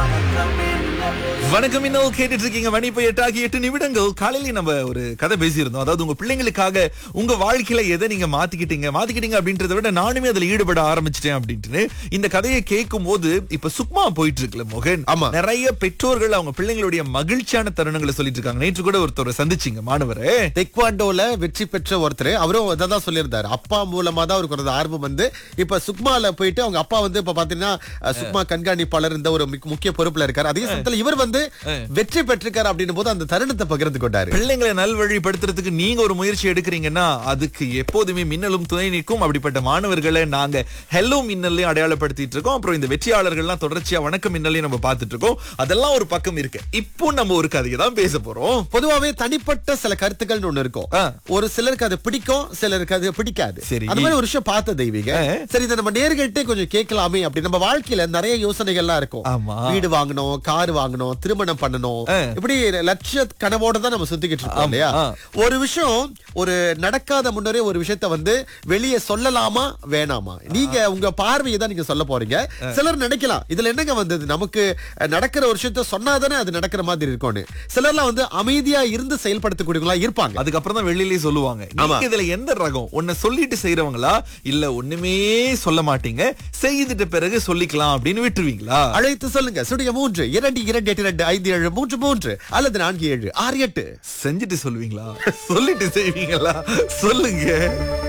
வணக்கம் இன்னும் கேட்டுட்டு இருக்கீங்க மணி இப்போ எட்டாகி எட்டு நிமிடங்கள் காலையில நம்ம ஒரு கதை பேசியிருந்தோம் அதாவது உங்க பிள்ளைங்களுக்காக உங்க வாழ்க்கையில எதை நீங்க மாத்திக்கிட்டீங்க மாத்திக்கிட்டீங்க அப்படின்றத விட நானுமே அதுல ஈடுபட ஆரம்பிச்சிட்டேன் அப்படின்ட்டு இந்த கதையை கேட்கும் போது இப்ப சுக்மா போயிட்டு இருக்குல்ல மோகன் ஆமா. நிறைய பெற்றோர்கள் அவங்க பிள்ளைங்களுடைய மகிழ்ச்சியான தருணங்களை சொல்லிட்டு இருக்காங்க நேற்று கூட ஒருத்தரை சந்திச்சிங்க மாணவரை டெக்வாண்டோல வெற்றி பெற்ற ஒருத்தர் அவரும் அதான் சொல்லியிருந்தாரு அப்பா மூலமா தான் அவருக்கு ஒரு ஆர்வம் வந்து இப்ப சுக்மால போயிட்டு அவங்க அப்பா வந்து இப்ப பாத்தீங்கன்னா அஹ், சுக்மா கண்காணிப்பாளர் இந்த ஒரு மிக- முக்கிய பொறுப்புல இருக்காரு அதே சமயத்துல இவர் வந்து வெற்றி பெற்றிருக்காரு அப்படின்னும் போது அந்த தருணத்தை பகிர்ந்து கொண்டாரு பிள்ளைங்களை நல்வழிப்படுத்துறதுக்கு நீங்க ஒரு முயற்சி எடுக்கிறீங்கன்னா அதுக்கு எப்போதுமே மின்னலும் துணை நிற்கும் அப்படிப்பட்ட மாணவர்களை நாங்க ஹெல்லோ மின்னலையும் அடையாளப்படுத்திட்டு இருக்கோம் அப்புறம் இந்த வெற்றியாளர்கள்லாம் தொடர்ச்சியா வணக்கம் மின்னலையும் நம்ம பார்த்துட்டு இருக்கோம் அதெல்லாம் ஒரு பக்கம் இருக்கு இப்போ நம்ம ஒரு கதையை தான் பேச போறோம் பொதுவாவே தனிப்பட்ட சில கருத்துக்கள்னு ஒண்ணு இருக்கும் ஆ. ஒரு சிலருக்கு அது பிடிக்கும் சிலருக்கு அது பிடிக்காது சரி. அந்த மாதிரி ஒரு விஷயம் பார்த்த தெய்வீக ஆ. சரி இதை நம்ம நேர்கள்ட்டே கொஞ்சம் கேட்கலாமே அப்படி நம்ம வாழ்க்கையில நிறைய யோசனைகள்லாம் இருக்கும் ஆமா. வீடு வாங்கணும் கார் வாங்கணும் திருமணம் பண்ணணும் ஆ. இப்படி லட்ச கனவோட தான் நம்ம சுத்திக்கிட்டு இருக்கோம் இல்லையா ஆ. ஒரு விஷயம் ஒரு நடக்காத முன்னரே ஒரு விஷயத்த வந்து வெளியே சொல்லலாமா வேணாமா நீங்க உங்க பார்வையை தான் நீங்க சொல்ல போறீங்க சிலர் நினைக்கலாம் இதுல என்னங்க வந்தது நமக்கு அஹ், நடக்கிற ஒரு விஷயத்த சொன்னாதானே அது நடக்கிற மாதிரி இருக்கும்னு சிலர்லாம் வந்து அமைதியா இருந்து செயல்படுத்தக்கூடியவங்களா இருப்பாங்க அதுக்கப்புறம் தான் வெளியிலேயே சொல்லுவாங்க ஆமா. நீங்க இதுல எந்த ரகம் ஒன்ன சொல்லிட்டு செய்யறவங்களா இல்ல ஒண்ணுமே சொல்ல மாட்டீங்க செய்துட்ட பிறகு சொல்லிக்கலாம் அப்படின்னு விட்டுருவீங்களா அழைத்து சொல்லுங்க சுடிய மூன்று இரண்டு இரண்டு எட்டு ரெண்டு ஐந்து ஏழு மூன்று மூன்று அல்லது நான்கு ஏழு ஆறு எட்டு செஞ்சுட்டு சொல்லுவீங்களா சொல்லிட்டு செய்வீங்களா சொல்லுங்க